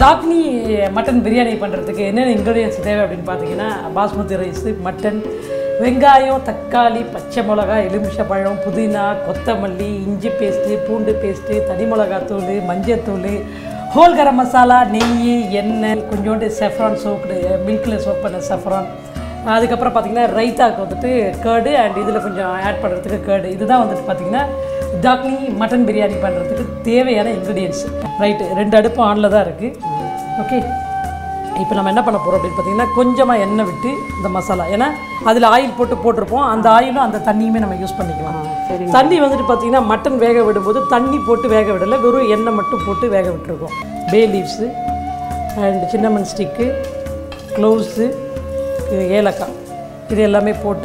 டாக்னி mutton biryani பண்ணுறதுக்கு என்னென்ன ingredients தேவை அப்படின்னு பார்த்தீங்கன்னா பாஸ்மதி ரைஸு மட்டன் வெங்காயம் தக்காளி பச்சை மிளகாய் எலுமிச்சப்பழம் புதினா கொத்தமல்லி இஞ்சி பேஸ்ட்டு பூண்டு பேஸ்ட்டு தனி மிளகாத்தூள் மஞ்சத்தூள் ஹோல் கரம் மசாலா நெய் எண்ணெய் கொஞ்சோண்டு செஃப்ரான் சோப்பு மில்கில் சோப் பண்ண செஃப்ரான் அதுக்கப்புறம் பார்த்தீங்கன்னா ரைத்தாக்கு வந்துட்டு கேர்டு அண்ட் இதில் கொஞ்சம் ஆட் பண்ணுறதுக்கு கேர்டு இதுதான் வந்துட்டு பார்த்தீங்கன்னா டாக்னி மட்டன் பிரியாணி பண்ணுறதுக்கு தேவையான இன்க்ரீடியன்ஸ் ரைட்டு ரெண்டு அடுப்பும் ஆனில் தான் இருக்குது ஓகே இப்போ நம்ம என்ன பண்ண போகிறோம் அப்படின்னு பார்த்தீங்கன்னா கொஞ்சமாக எண்ணெய் விட்டு இந்த மசாலா ஏன்னா அதில் ஆயில் போட்டு போட்டிருப்போம் அந்த ஆயிலும் அந்த தண்ணியுமே நம்ம யூஸ் பண்ணிக்கலாம் சரி தண்ணி வந்துட்டு பார்த்தீங்கன்னா மட்டன் வேக விடும்போது தண்ணி போட்டு வேக விடலை வெறும் எண்ணெய் மட்டும் போட்டு வேக விட்டுருக்கோம் bay leaves and cinnamon stick cloves ஏலக்காய் இது எல்லாமே போட்டு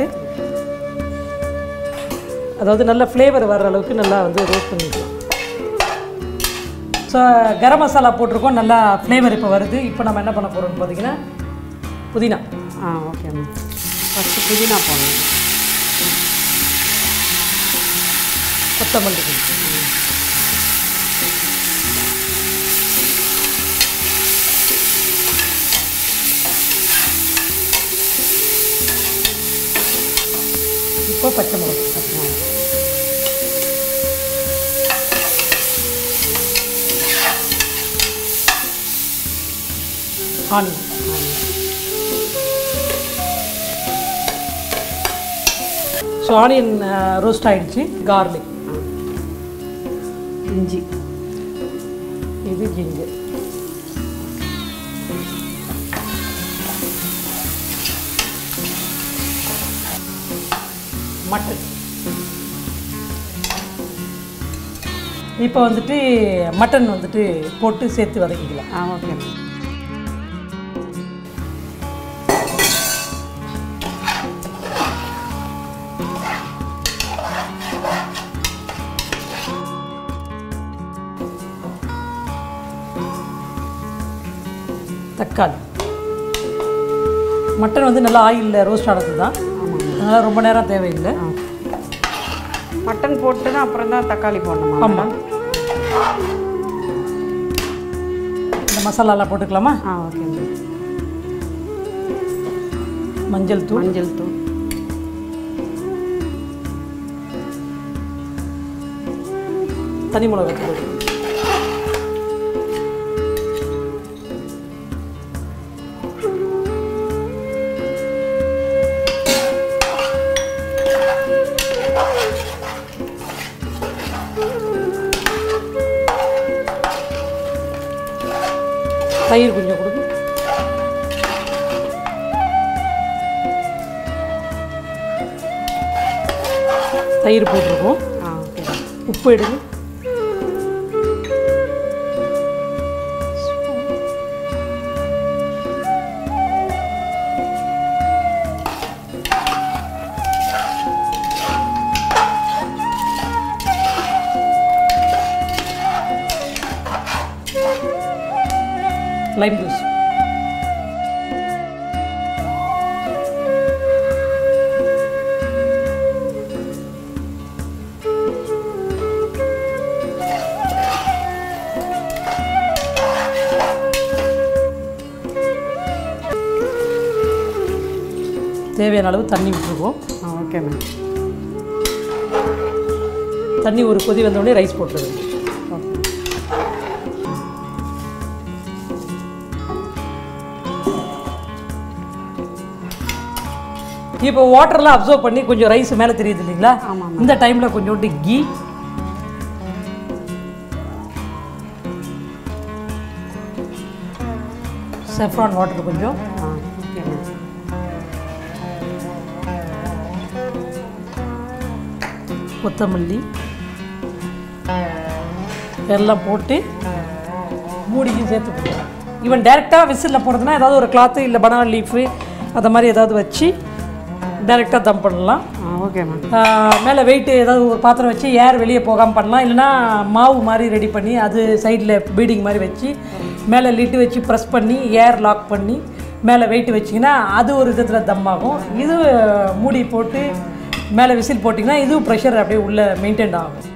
அதாவது நல்ல ஃப்ளேவர் வர்ற அளவுக்கு நல்லா வந்து ரோஸ்ட் பண்ணிக்கலாம் ஸோ கரம் மசாலா போட்டிருக்கோம் நல்லா ஃப்ளேவர் இப்போ வருது இப்போ நம்ம என்ன பண்ண போகிறோம்னு பார்த்தீங்கன்னா புதினா ஆ ஓகே மேம் ஃபஸ்ட்டு புதினா போடணும் கொத்தமல்லி இப்போ பச்சை மிளகா பச்சை மிளகா. ஆனியன் ஸோ ஆனியன் ரோஸ்ட் ஆயிடுச்சு கார்லிக் இஞ்சி இது ஜிஞ்சர் மட்டன் இப்போ வந்துட்டு மட்டன் வந்துட்டு போட்டு சேர்த்து வதக்கிக்கலாம் ஆ ஓகே மேம் தக்காளி மட்டன் வந்து நல்லா ஆயிலில் ரோஸ்ட் ஆனது தான் ஆமாம் அதனால் ரொம்ப நேரம் தேவையில்லை ஆ மட்டன் போட்டு தான் அப்புறம் தான் தக்காளி போடணுமா ஆமாம் இந்த மசாலாலாம் போட்டுக்கலாமா ஆ ஓகே மேம் மஞ்சள் தூள் மஞ்சள் தூள் தனி மிளகாய் தூள் தயிர் கொஞ்சம் கொடுங்க தயிர் போட்டிருக்கோம் ஆ ஓகே மேம் உப்பு எடுங்க லைம் ஜூஸ் தேவையான அளவு தண்ணி விட்டுருக்கோம் ஆ ஓகே மேம் தண்ணி ஒரு கொதி வந்தோடனே ரைஸ் போட்டுருது ஓகே இப்போ வாட்டர்லாம் அப்சர்வ் பண்ணி கொஞ்சம் ரைஸ் மேலே தெரியுது இல்லைங்களா ஆமாம் இந்த டைமில் கொஞ்சோண்டு கீ செஃப்ரான் வாட்டர் கொஞ்சம் ஆ ஓகே மேம் கொத்தமல்லி எல்லாம் போட்டு மூடிக்கும் சேர்த்து போடுவோம் ஈவன் டேரெக்டாக விசிலில் போடுறதுனா ஏதாவது ஒரு கிளாத்து இல்லை பனானா லீஃபு அந்த மாதிரி ஏதாவது வச்சு டேரெக்டாக தம் பண்ணலாம் ஆ ஓகே மேம் மேலே வெயிட் ஏதாவது ஒரு பாத்திரம் வச்சு ஏர் வெளியே போகாமல் பண்ணலாம் இல்லைன்னா மாவு மாதிரி ரெடி பண்ணி அது சைடில் பீடிங் மாதிரி வச்சு மேலே லிட்டு வச்சு ப்ரெஸ் பண்ணி ஏர் லாக் பண்ணி மேலே வெயிட் வச்சிங்கன்னா அது ஒரு விதத்தில் தம் ஆகும் இது மூடி போட்டு மேலே விசில் போட்டிங்கன்னா இதுவும் ப்ரெஷர் அப்படியே உள்ளே மெயின்டைன் ஆகும்